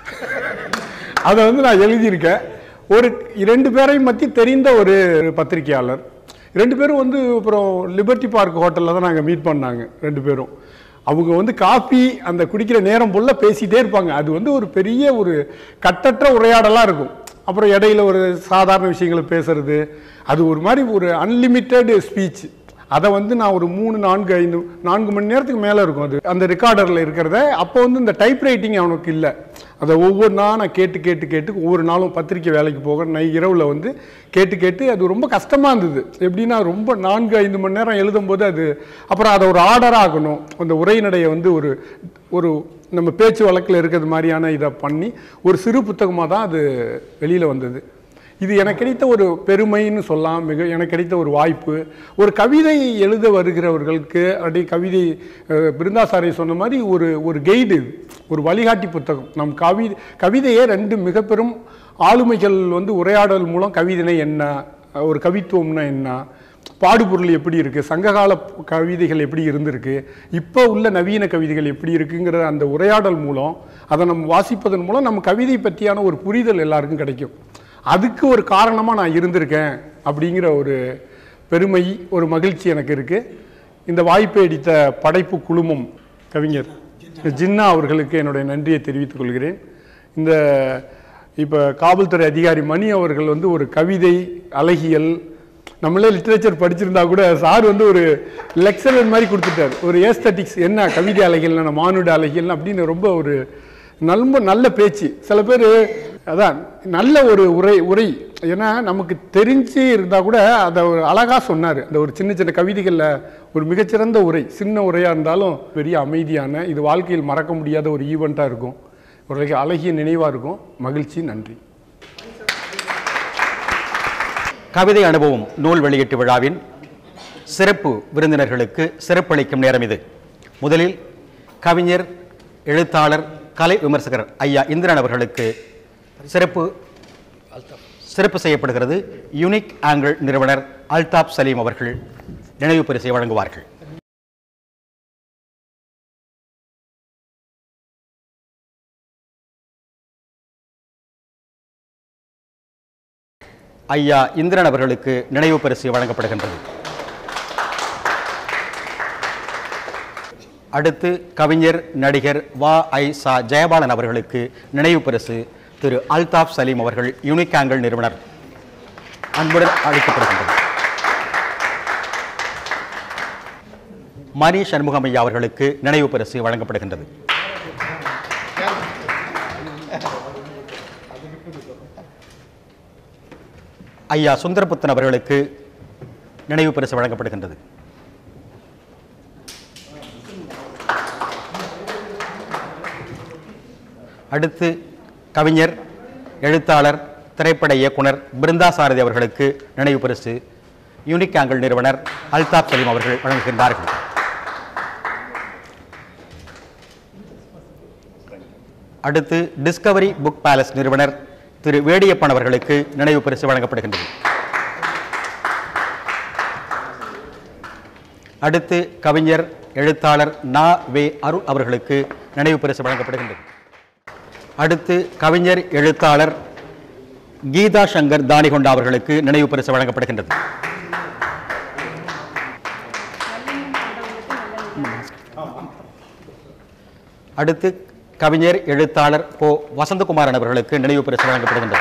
[SPEAKER 5] அதை வந்து நான் எழுதியிருக்கேன் ஒரு இரண்டு பேரையும் பற்றி தெரிந்த ஒரு பத்திரிகையாளர் ரெண்டு பேரும் வந்து அப்புறம் லிபர்ட்டி பார்க் ஹோட்டலில் தான் நாங்கள் மீட் பண்ணாங்க ரெண்டு பேரும் அவங்க வந்து காஃபி அந்த குடிக்கிற நேரம் போல பேசிட்டே இருப்பாங்க அது வந்து ஒரு பெரிய ஒரு கட்டற்ற உரையாடலாக இருக்கும் அப்புறம் இடையில ஒரு சாதாரண விஷயங்களை பேசுறது அது ஒரு மாதிரி ஒரு அன்லிமிட்டெட் ஸ்பீச் அதை வந்து நான் ஒரு மூணு நான்கு ஐந்து நான்கு மணி நேரத்துக்கு மேலே இருக்கும் அது அந்த ரெக்கார்டரில் இருக்கிறத அப்போ வந்து இந்த டைப் ரைட்டிங் அவனுக்கு இல்லை அதை ஒவ்வொரு நாள் நான் கேட்டு கேட்டு கேட்டு ஒவ்வொரு நாளும் பத்திரிக்கை வேலைக்கு போக நை இரவில் வந்து கேட்டு கேட்டு அது ரொம்ப கஷ்டமாக இருந்தது எப்படின்னா ரொம்ப நான்கு ஐந்து மணி நேரம் எழுதும்போது அது அப்புறம் அதை ஒரு ஆர்டராக ஆகணும் அந்த உரைநடையை வந்து ஒரு ஒரு நம்ம பேச்சு வழக்கில் இருக்கிறது மாதிரியான இதை பண்ணி ஒரு சிறு புத்தகமாக தான் அது வெளியில் வந்தது இது எனக்கு கிடைத்த ஒரு பெருமைன்னு சொல்லலாம் மிக எனக்கு கிடைத்த ஒரு வாய்ப்பு ஒரு கவிதை எழுத வருகிறவர்களுக்கு அப்படி கவிதை அஹ், பிருந்தாசாரை சொன்ன மாதிரி ஒரு ஒரு கைடு ஒரு வழிகாட்டி புத்தகம் நம் கவி கவிதையே ரெண்டு மிக பெரும் ஆளுமைகள் வந்து உரையாடல் மூலம் கவிதைனா என்ன ஒரு கவித்துவம்னா என்ன பாடுபொருள் எப்படி இருக்குது சங்ககால கவிதைகள் எப்படி இருந்திருக்கு இப்போ உள்ள நவீன கவிதைகள் எப்படி இருக்குங்கிற அந்த உரையாடல் மூலம் அதை நம்ம வாசிப்பதன் மூலம் நம்ம கவிதை பற்றியான ஒரு புரிதல் எல்லாருக்கும் கிடைக்கும் அதுக்கு ஒரு காரணமாக நான் இருந்திருக்கேன் அப்படிங்கிற ஒரு பெருமை ஒரு மகிழ்ச்சி எனக்கு இருக்குது இந்த வாய்ப்பை அடித்த படைப்பு குழுமம் கவிஞர் ஜின்னா அவர்களுக்கு என்னுடைய நன்றியை தெரிவித்துக் கொள்கிறேன் இந்த இப்போ காவல்துறை அதிகாரி மணி அவர்கள் வந்து ஒரு கவிதை அழகியல் நம்மளே லிட்ரேச்சர் படிச்சிருந்தா கூட சார் வந்து ஒரு லெக்சரர் மாதிரி கொடுத்துட்டார் ஒரு ஏஸ்தட்டிக்ஸ் என்ன கவிதை அழகியல்னா மானுட அழகியல் அப்படின்னு ரொம்ப ஒரு நல்ல நல்ல பேச்சு சில பேர் அதான் நல்ல ஒரு உரை உரை ஏன்னா நமக்கு தெரிஞ்சு இருந்தால் கூட அதை ஒரு அழகாக சொன்னார் அந்த ஒரு சின்ன சின்ன கவிதைகளில் ஒரு மிகச்சிறந்த உரை சின்ன உரையாக இருந்தாலும் பெரிய அமைதியான இது வாழ்க்கையில் மறக்க முடியாத ஒரு ஈவெண்ட்டாக இருக்கும் ஒரு அழகிய நினைவாக இருக்கும் மகிழ்ச்சி நன்றி
[SPEAKER 1] கவிதை அனுபவம் நூல் வெளியீட்டு விழாவின் சிறப்பு விருந்தினர்களுக்கு சிறப்பளிக்கும் நேரம் இது முதலில் கவிஞர் எழுத்தாளர் கலை விமர்சகர் ஐயா இந்திரன் அவர்களுக்கு சிறப்பு சிறப்பு செய்யப்படுகிறது யூனிக் ஆங்கிள் நிறுவனர் அல்தாப் சலீம் அவர்கள் நினைவு பரிசை வழங்குவார்கள் ஐயா இந்திரன் அவர்களுக்கு நினைவு பரிசு வழங்கப்படுகின்றது அடுத்து கவிஞர் நடிகர் வா ஐ சா ஜெயபாலன் அவர்களுக்கு நினைவு பரிசு திரு அல்தாப் சலீம் அவர்கள் யூனிக் ஆங்கிள் நிறுவனர் அன்புடன் அளிக்கப்படுகின்றது மணி சண்முகம் ஐயா அவர்களுக்கு நினைவு பரிசு வழங்கப்படுகின்றது ஐயா சுந்தரபுத்தன் அவர்களுக்கு நினைவு பரிசு வழங்கப்படுகின்றது அடுத்து கவிஞர் எழுத்தாளர் திரைப்பட இயக்குனர் பிருந்தா சாரதி அவர்களுக்கு நினைவு பரிசு யூனிக் ஆங்கிள் நிறுவனர் அல்தாப் சலீம் அவர்கள் வழங்குகின்றார்கள் அடுத்து டிஸ்கவரி புக் பேலஸ் நிறுவனர் திரு வேடியப்பன் அவர்களுக்கு நினைவு பரிசு வழங்கப்படுகின்றது அடுத்து கவிஞர் எழுத்தாளர் நா வே அருள் அவர்களுக்கு நினைவு பரிசு வழங்கப்படுகின்றது அடுத்து கவிஞர் எழுத்தாளர் கீதா சங்கர் தானிகொண்டா அவர்களுக்கு நினைவு பரிசு வழங்கப்படுகின்றது அடுத்து கவிஞர் எழுத்தாளர் போ வசந்தகுமாரன் அவர்களுக்கு நினைவு பரிசு வழங்கப்படுகின்றது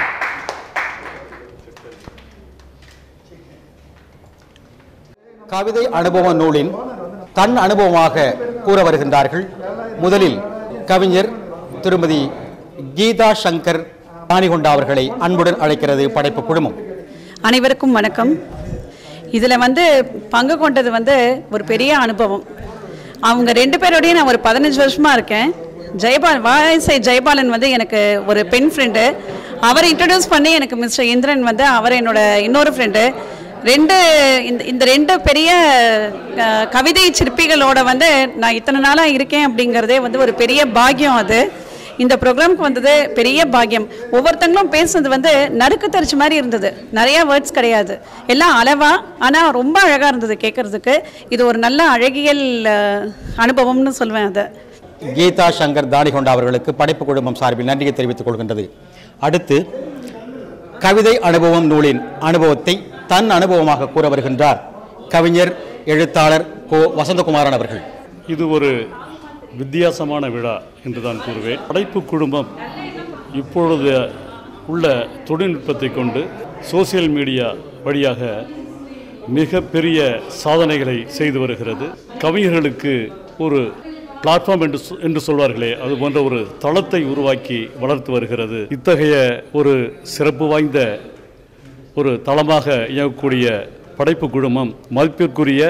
[SPEAKER 1] கவிதை அனுபவ நூலின் தன் அனுபவமாக கூற வருகின்றார்கள் முதலில் கவிஞர் திருமதி கீதா சங்கர் தானிகொண்டா அவர்களை அன்புடன் அழைக்கிறது படைப்பு குழுமம்
[SPEAKER 6] அனைவருக்கும் வணக்கம் இதில் வந்து பங்கு கொண்டது வந்து ஒரு பெரிய அனுபவம் அவங்க ரெண்டு பேரோடையும் நான் ஒரு பதினஞ்சு வருஷமாக இருக்கேன் ஜெயபால் வாய்ஸை ஜெயபாலன் வந்து எனக்கு ஒரு பெண் ஃப்ரெண்டு அவரை இன்ட்ரடியூஸ் பண்ணி எனக்கு மிஸ்டர் இந்திரன் வந்து அவர் என்னோட இன்னொரு ஃப்ரெண்டு ரெண்டு இந்த இந்த ரெண்டு பெரிய அஹ், கவிதை சிற்பிகளோட வந்து நான் இத்தனை நாளாக இருக்கேன் அப்படிங்கிறதே வந்து ஒரு பெரிய பாக்கியம் அது இந்த ப்ரோக்ராம்க்கு வந்தது பெரிய பாக்கியம் ஒவ்வொருத்தங்களும் பேசுனது வந்து நறுக்கு தரிச்சு மாதிரி இருந்தது நிறைய வேர்ட்ஸ் கிடையாது எல்லாம் அளவா ஆனால் ரொம்ப அழகாக இருந்தது கேட்கறதுக்கு இது ஒரு நல்ல அழகியல் அஹ், அனுபவம்னு சொல்வேன் அதை
[SPEAKER 1] கீதா சங்கர் தானிகொண்டா அவர்களுக்கு படைப்பு குழுமம் சார்பில் நன்றியை தெரிவித்துக் கொள்கின்றது அடுத்து கவிதை அனுபவம் நூலின் அனுபவத்தை தன் அனுபவமாக கூற வருகின்றார் கவிஞர் எழுத்தாளர் கோ வசந்தகுமாரன் அவர்கள்
[SPEAKER 7] இது ஒரு வித்தியாசமான விழா என்று தான் கூறுவேன் படைப்பு குடும்பம் இப்பொழுது உள்ள தொழில்நுட்பத்தை கொண்டு சோசியல் மீடியா வழியாக மிகப்பெரிய சாதனைகளை செய்து வருகிறது கவிஞர்களுக்கு ஒரு பிளாட்ஃபார்ம் என்று சொ- என்று சொல்வார்களே அது போன்ற ஒரு தளத்தை உருவாக்கி வளர்த்து வருகிறது இத்தகைய ஒரு சிறப்பு வாய்ந்த ஒரு தளமாக இயங்கக்கூடிய படைப்பு குழுமம் மதிப்பிற்குரிய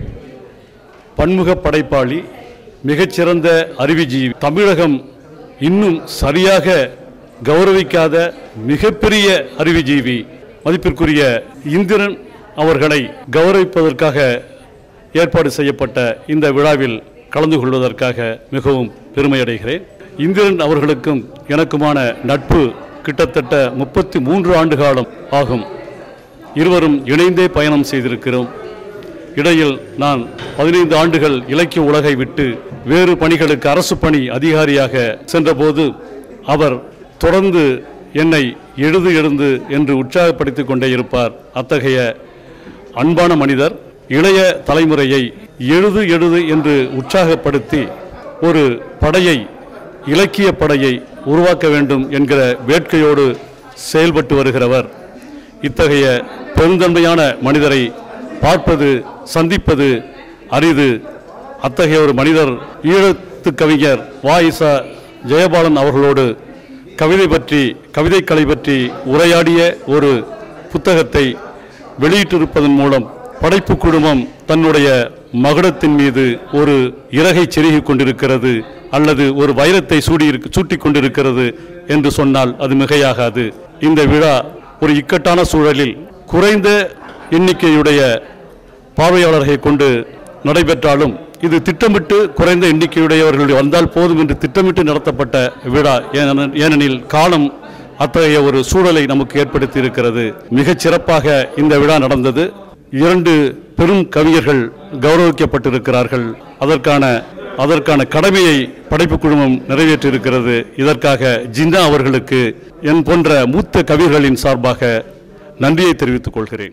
[SPEAKER 7] பன்முக படைப்பாளி மிகச்சிறந்த அறிவுஜீவி தமிழகம் இன்னும் சரியாக கௌரவிக்காத மிகப்பெரிய அறிவுஜீவி மதிப்பிற்குரிய இந்திரன் அவர்களை கௌரவிப்பதற்காக ஏற்பாடு செய்யப்பட்ட இந்த விழாவில் கலந்து கொள்வதற்காக மிகவும் பெருமையடைகிறேன் இந்திரன் அவர்களுக்கும் எனக்குமான நட்பு கிட்டத்தட்ட முப்பத்தி மூன்று ஆண்டு காலம் ஆகும் இருவரும் இணைந்தே பயணம் செய்திருக்கிறோம் இடையில் நான் பதினைந்து ஆண்டுகள் இலக்கிய உலகை விட்டு வேறு பணிகளுக்கு அரசு பணி அதிகாரியாக சென்றபோது அவர் தொடர்ந்து என்னை எழுது எழுந்து என்று உற்சாகப்படுத்திக் கொண்டே இருப்பார் அத்தகைய அன்பான மனிதர் இளைய தலைமுறையை எழுது எழுது என்று உற்சாகப்படுத்தி ஒரு படையை இலக்கிய படையை உருவாக்க வேண்டும் என்கிற வேட்கையோடு செயல்பட்டு வருகிறவர் இத்தகைய பெருந்தன்மையான மனிதரை பார்ப்பது சந்திப்பது அரிது அத்தகைய ஒரு மனிதர் ஈழத்து கவிஞர் வாயிசா ஜெயபாலன் அவர்களோடு கவிதை பற்றி கவிதைக்கலை பற்றி உரையாடிய ஒரு புத்தகத்தை வெளியிட்டிருப்பதன் மூலம் படைப்பு குழுமம் தன்னுடைய மகுடத்தின் மீது ஒரு இறகை செருகிக் கொண்டிருக்கிறது அல்லது ஒரு வைரத்தை சூடி சூட்டிக் கொண்டிருக்கிறது என்று சொன்னால் அது மிகையாகாது இந்த விழா ஒரு இக்கட்டான சூழலில் குறைந்த எண்ணிக்கையுடைய பார்வையாளர்களை கொண்டு நடைபெற்றாலும் இது திட்டமிட்டு குறைந்த எண்ணிக்கையுடையவர்கள் வந்தால் போதும் என்று திட்டமிட்டு நடத்தப்பட்ட விழா ஏனென- ஏனெனில் காலம் அத்தகைய ஒரு சூழலை நமக்கு ஏற்படுத்தி இருக்கிறது மிகச் சிறப்பாக இந்த விழா நடந்தது இரண்டு பெரும் கவிஞர்கள் கௌரவிக்கப்பட்டிருக்கிறார்கள் அதற்கான அதற்கான கடமையை படைப்பு குழுமம் நிறைவேற்றியிருக்கிறது இதற்காக ஜின்னா அவர்களுக்கு என் போன்ற மூத்த கவிஞர்களின் சார்பாக நன்றியை தெரிவித்துக் கொள்கிறேன்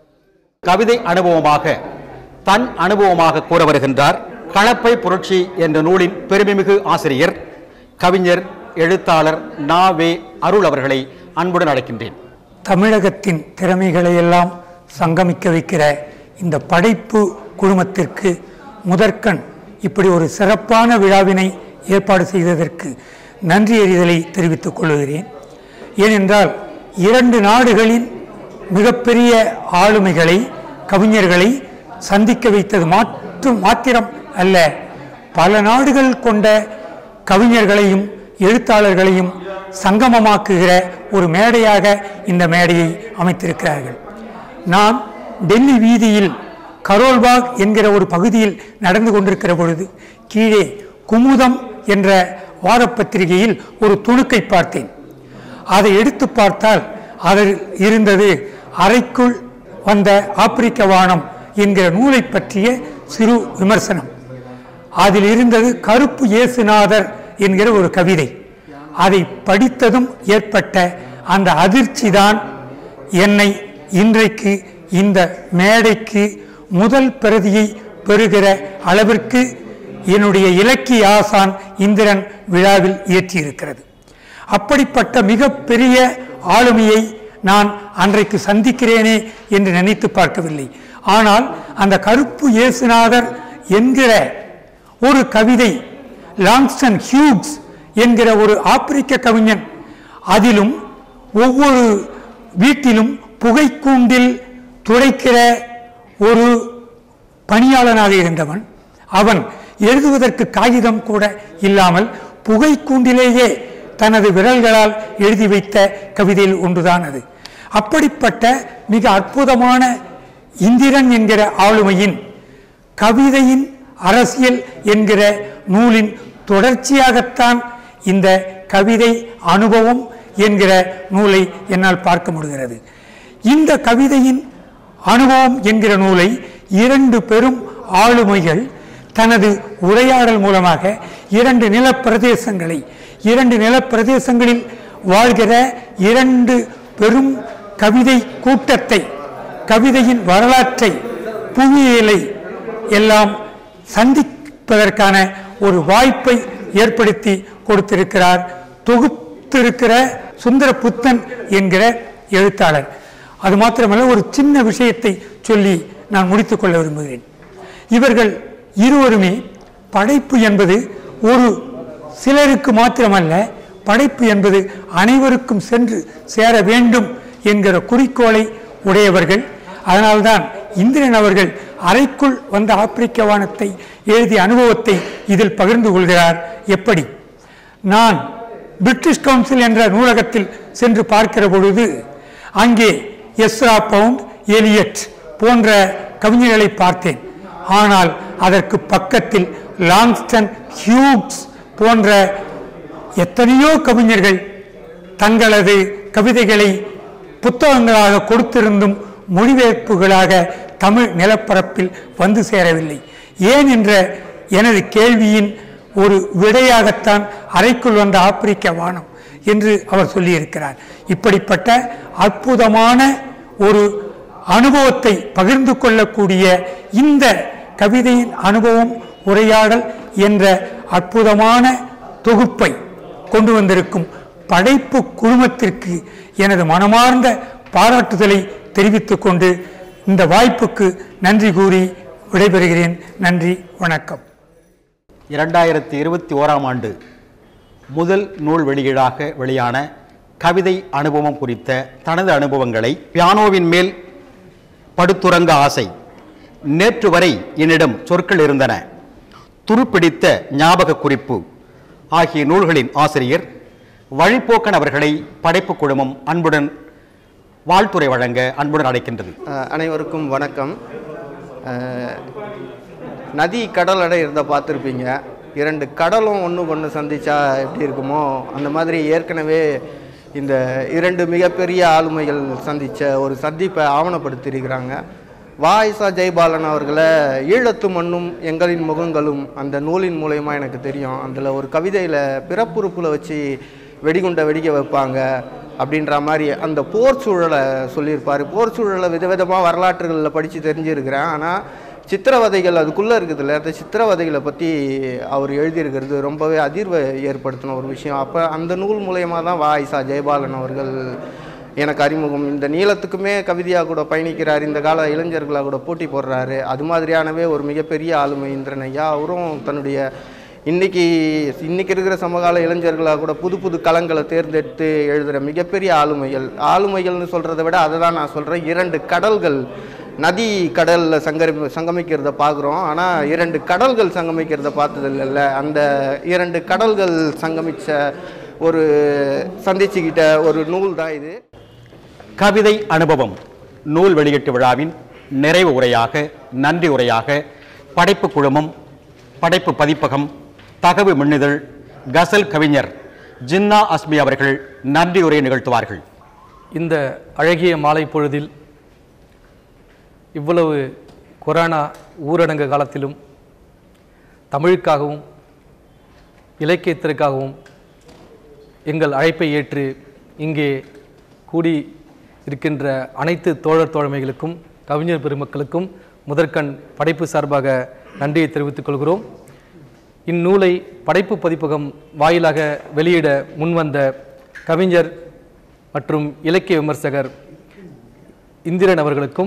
[SPEAKER 1] கவிதை அனுபவமாக தன் அனுபவமாக கூற வருகின்றார் களப்பை புரட்சி என்ற நூலின் பெருமைமிகு ஆசிரியர் கவிஞர் எழுத்தாளர் நா வே அருள் அவர்களை அன்புடன் அழைக்கின்றேன்
[SPEAKER 8] தமிழகத்தின் திறமைகளை எல்லாம் சங்கமிக்க வைக்கிற இந்த படைப்பு குழுமத்திற்கு முதற்கண் இப்படி ஒரு சிறப்பான விழாவினை ஏற்பாடு செய்ததற்கு நன்றி எறிதலை தெரிவித்துக் கொள்கிறேன் ஏனென்றால் இரண்டு நாடுகளின் மிகப்பெரிய ஆளுமைகளை கவிஞர்களை சந்திக்க வைத்தது மாற்று மாத்திரம் அல்ல பல நாடுகள் கொண்ட கவிஞர்களையும் எழுத்தாளர்களையும் சங்கமமாக்குகிற ஒரு மேடையாக இந்த மேடையை அமைத்திருக்கிறார்கள் நான் டெல்லி வீதியில் கரோல்பாக் என்கிற ஒரு பகுதியில் நடந்து கொண்டிருக்கிற பொழுது கீழே குமுதம் என்ற வாரப்பத்திரிகையில் ஒரு துணுக்கை பார்த்தேன் அதை எடுத்து பார்த்தால் அதில் இருந்தது அறைக்குள் வந்த ஆப்பிரிக்க வானம் என்கிற நூலை பற்றிய சிறு விமர்சனம் அதில் இருந்தது கருப்பு இயேசுநாதர் என்கிற ஒரு கவிதை அதை படித்ததும் ஏற்பட்ட அந்த அதிர்ச்சி தான் என்னை இன்றைக்கு இந்த மேடைக்கு முதல் பிரதியை பெறுகிற அளவிற்கு என்னுடைய இலக்கிய ஆசான் இந்திரன் விழாவில் இயற்றியிருக்கிறது அப்படிப்பட்ட மிகப்பெரிய ஆளுமையை நான் அன்றைக்கு சந்திக்கிறேனே என்று நினைத்து பார்க்கவில்லை ஆனால் அந்த கருப்பு இயேசுநாதர் என்கிற ஒரு கவிதை லாங்ஸ்டன் ஹியூக்ஸ் என்கிற ஒரு ஆப்பிரிக்க கவிஞன் அதிலும் ஒவ்வொரு வீட்டிலும் புகைக்கூண்டில் துடைக்கிற ஒரு பணியாளனாக இருந்தவன் அவன் எழுதுவதற்கு காகிதம் கூட இல்லாமல் புகைக்கூண்டிலேயே தனது விரல்களால் எழுதி வைத்த கவிதையில் ஒன்றுதான் அது அப்படிப்பட்ட மிக அற்புதமான இந்திரன் என்கிற ஆளுமையின் கவிதையின் அரசியல் என்கிற நூலின் தொடர்ச்சியாகத்தான் இந்த கவிதை அனுபவம் என்கிற நூலை என்னால் பார்க்க முடிகிறது இந்த கவிதையின் அனுபவம் என்கிற நூலை இரண்டு பெரும் ஆளுமைகள் தனது உரையாடல் மூலமாக இரண்டு நிலப்பிரதேசங்களை இரண்டு நிலப்பிரதேசங்களில் வாழ்கிற இரண்டு பெரும் கவிதை கூட்டத்தை கவிதையின் வரலாற்றை புவியியலை எல்லாம் சந்திப்பதற்கான ஒரு வாய்ப்பை ஏற்படுத்தி கொடுத்திருக்கிறார் தொகுத்திருக்கிற சுந்தர புத்தன் என்கிற எழுத்தாளர் அது மாத்திரமல்ல ஒரு சின்ன விஷயத்தை சொல்லி நான் முடித்துக்கொள்ள விரும்புகிறேன் இவர்கள் இருவருமே படைப்பு என்பது ஒரு சிலருக்கு மாத்திரமல்ல படைப்பு என்பது அனைவருக்கும் சென்று சேர வேண்டும் என்கிற குறிக்கோளை உடையவர்கள் அதனால்தான் இந்திரன் அவர்கள் அறைக்குள் வந்த ஆப்பிரிக்க வானத்தை எழுதிய அனுபவத்தை இதில் பகிர்ந்து கொள்கிறார் எப்படி நான் பிரிட்டிஷ் கவுன்சில் என்ற நூலகத்தில் சென்று பார்க்கிற பொழுது அங்கே எஸ்ரா பவுண்ட் எலியட் போன்ற கவிஞர்களை பார்த்தேன் ஆனால் அதற்கு பக்கத்தில் லாங்ஸ்டன் ஹியூக்ஸ் போன்ற எத்தனையோ கவிஞர்கள் தங்களது கவிதைகளை புத்தகங்களாக கொடுத்திருந்தும் மொழிபெயர்ப்புகளாக தமிழ் நிலப்பரப்பில் வந்து சேரவில்லை ஏன் என்ற எனது கேள்வியின் ஒரு விடையாகத்தான் அறைக்குள் வந்த ஆப்பிரிக்க வானம் என்று அவர் சொல்லியிருக்கிறார் இப்படிப்பட்ட அற்புதமான ஒரு அனுபவத்தை பகிர்ந்து கொள்ளக்கூடிய இந்த கவிதையின் அனுபவம் உரையாடல் என்ற அற்புதமான தொகுப்பை கொண்டு வந்திருக்கும் படைப்பு குழுமத்திற்கு எனது மனமார்ந்த பாராட்டுதலை தெரிவித்துக் கொண்டு இந்த வாய்ப்புக்கு நன்றி கூறி விடைபெறுகிறேன் நன்றி வணக்கம்
[SPEAKER 1] இரண்டாயிரத்தி இருபத்தி ஓராம் ஆண்டு முதல் நூல் வெளியீடாக வெளியான கவிதை அனுபவம் குறித்த தனது அனுபவங்களை பியானோவின் மேல் படுத்துறங்க ஆசை நேற்று வரை என்னிடம் சொற்கள் இருந்தன துருப்பிடித்த ஞாபக குறிப்பு ஆகிய நூல்களின் ஆசிரியர் வழிப்போக்கன் அவர்களை படைப்பு குழுமம் அன்புடன் வாழ்த்துரை வழங்க அன்புடன் அழைக்கின்றது
[SPEAKER 9] அஹ் அனைவருக்கும் வணக்கம் அஹ், நதி கடல் அடை இருந்தால் பார்த்துருப்பீங்க இரண்டு கடலும் ஒன்றுக்கு ஒன்று சந்திச்சா எப்படி இருக்குமோ அந்த மாதிரி ஏற்கனவே இந்த இரண்டு மிகப்பெரிய ஆளுமைகள் சந்தித்த ஒரு சந்திப்பை ஆவணப்படுத்தியிருக்கிறாங்க வாய்ஸா ஜெயபாலன் அவர்களை ஈழத்து மண்ணும் எங்களின் முகங்களும் அந்த நூலின் மூலயமா எனக்கு தெரியும் அதில் ஒரு கவிதையில் பிறப்புறுப்பில் வச்சு வெடிகுண்டை வெடிக்க வைப்பாங்க அப்படின்ற மாதிரி அந்த போர் சூழலை சொல்லியிருப்பார் போர் சூழலை விதவிதமாக வரலாற்றுகளில் படித்து தெரிஞ்சிருக்கிறேன் ஆனால் சித்திரவதைகள் அதுக்குள்ளே இருக்குதுல்ல அந்த சித்திரவதைகளை பற்றி அவர் எழுதியிருக்கிறது ரொம்பவே அதிர்வை ஏற்படுத்தின ஒரு விஷயம் அப்போ அந்த நூல் மூலயமா தான் வா ஐசா ஜெயபாலன் அவர்கள் எனக்கு அறிமுகம் இந்த நீளத்துக்குமே கவிதையாக கூட பயணிக்கிறார் இந்த கால இளைஞர்களாக கூட போட்டி போடுறாரு அது மாதிரியானவே ஒரு மிகப்பெரிய ஆளுமை இந்திரன் ஐயா அவரும் தன்னுடைய இன்னைக்கு இன்னைக்கு இருக்கிற சமகால இளைஞர்களாக கூட புது புது களங்களை தேர்ந்தெடுத்து எழுதுகிற மிகப்பெரிய ஆளுமைகள் ஆளுமைகள்னு சொல்கிறத விட அதை தான் நான் சொல்கிறேன் இரண்டு கடல்கள் நதி கடலில் சங்கரி சங்கமிக்கிறத பார்க்குறோம் ஆனால் இரண்டு கடல்கள் சங்கமிக்கிறத பார்த்தது இல்லைல்ல அந்த இரண்டு கடல்கள் சங்கமிச்ச ஒரு சந்திச்சுக்கிட்ட ஒரு நூல் தான் இது
[SPEAKER 1] கவிதை அனுபவம் நூல் வெளியீட்டு விழாவின் நிறைவு உரையாக நன்றி உரையாக படைப்பு குழுமம் படைப்பு பதிப்பகம் தகவு மின்னிதழ் கசல் கவிஞர் ஜின்னா அஸ்மி அவர்கள் நன்றி உரை நிகழ்த்துவார்கள்
[SPEAKER 2] இந்த அழகிய மாலை பொழுதில் இவ்வளவு கொரோனா ஊரடங்கு காலத்திலும் தமிழுக்காகவும் இலக்கியத்திற்காகவும் எங்கள் அழைப்பை ஏற்று இங்கே கூடி இருக்கின்ற அனைத்து தோழர் தோழமைகளுக்கும் கவிஞர் பெருமக்களுக்கும் முதற்கண் படைப்பு சார்பாக நன்றியை தெரிவித்துக் கொள்கிறோம் இந்நூலை படைப்பு பதிப்பகம் வாயிலாக வெளியிட முன்வந்த கவிஞர் மற்றும் இலக்கிய விமர்சகர் இந்திரன் அவர்களுக்கும்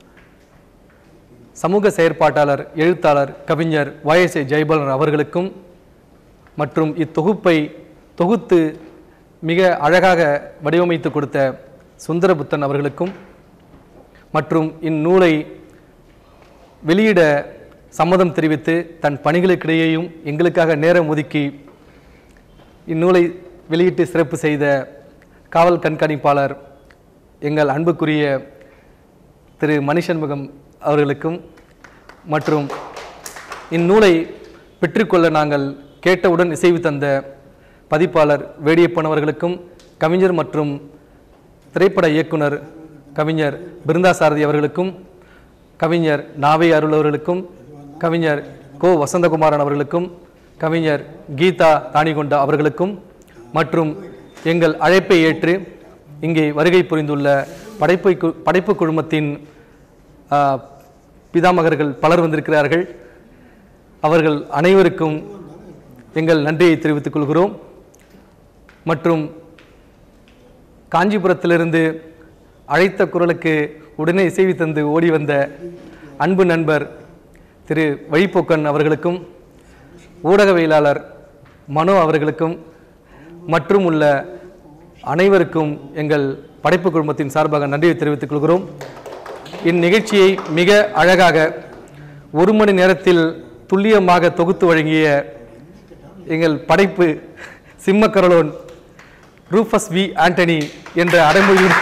[SPEAKER 2] சமூக செயற்பாட்டாளர் எழுத்தாளர் கவிஞர் வயசை ஜெயபாலன் அவர்களுக்கும் மற்றும் இத்தொகுப்பை தொகுத்து மிக அழகாக வடிவமைத்து கொடுத்த சுந்தரபுத்தன் அவர்களுக்கும் மற்றும் இந்நூலை வெளியிட சம்மதம் தெரிவித்து தன் பணிகளுக்கிடையேயும் எங்களுக்காக நேரம் ஒதுக்கி இந்நூலை வெளியிட்டு சிறப்பு செய்த காவல் கண்காணிப்பாளர் எங்கள் அன்புக்குரிய திரு மணிசண்முகம் அவர்களுக்கும் மற்றும் இந்நூலை பெற்றுக்கொள்ள நாங்கள் கேட்டவுடன் இசைவு தந்த பதிப்பாளர் வேடியப்பன் அவர்களுக்கும் கவிஞர் மற்றும் திரைப்பட இயக்குனர் கவிஞர் பிருந்தாசாரதி அவர்களுக்கும் கவிஞர் நாவை அருள் அவர்களுக்கும் கவிஞர் கோ வசந்தகுமாரன் அவர்களுக்கும் கவிஞர் கீதா தாணிகொண்டா அவர்களுக்கும் மற்றும் எங்கள் அழைப்பை ஏற்று இங்கே வருகை புரிந்துள்ள படைப்பு கு- படைப்பு குழுமத்தின் ஆ, பிதாமகர்கள் பலர் வந்திருக்கிறார்கள் அவர்கள் அனைவருக்கும் எங்கள் நன்றியை தெரிவித்துக் கொள்கிறோம் மற்றும் காஞ்சிபுரத்திலிருந்து அழைத்த குரலுக்கு உடனே இசைவி தந்து ஓடி வந்த அன்பு நண்பர் திரு வழிப்போக்கன் அவர்களுக்கும் ஊடகவியலாளர் மனோ அவர்களுக்கும் மற்றும் உள்ள அனைவருக்கும் எங்கள் படைப்பு குழுமத்தின் சார்பாக நன்றியை தெரிவித்துக் கொள்கிறோம் இந்நிகழ்ச்சியை மிக அழகாக ஒரு மணி நேரத்தில் துல்லியமாக தொகுத்து வழங்கிய எங்கள் படைப்பு சிம்மக்கரலோன் ரூஃபஸ் வி ஆண்டனி என்ற அடைமொழியுடன்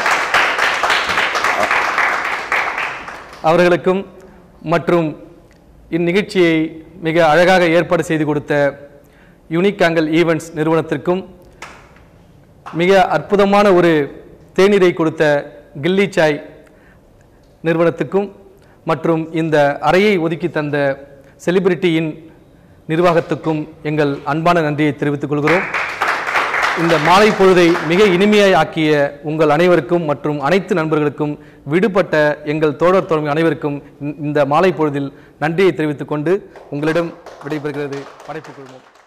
[SPEAKER 2] அவர்களுக்கும் மற்றும் இந்நிகழ்ச்சியை மிக அழகாக ஏற்பாடு செய்து கொடுத்த யூனிக் ஆங்கிள் ஈவெண்ட்ஸ் நிறுவனத்திற்கும் மிக அற்புதமான ஒரு தேநீரை கொடுத்த கில்லி சாய் நிறுவனத்துக்கும் மற்றும் இந்த அறையை ஒதுக்கி தந்த செலிபிரிட்டியின் நிர்வாகத்துக்கும் எங்கள் அன்பான நன்றியை தெரிவித்துக் கொள்கிறோம் இந்த மாலை பொழுதை மிக இனிமையாய் ஆக்கிய உங்கள் அனைவருக்கும் மற்றும் அனைத்து நண்பர்களுக்கும் விடுபட்ட எங்கள் தோழர் தோழமை அனைவருக்கும் இந்த- இந்த மாலை பொழுதில் நன்றியை தெரிவித்துக் கொண்டு உங்களிடம் விடைபெறுகிறது படைப்பு குழுமம்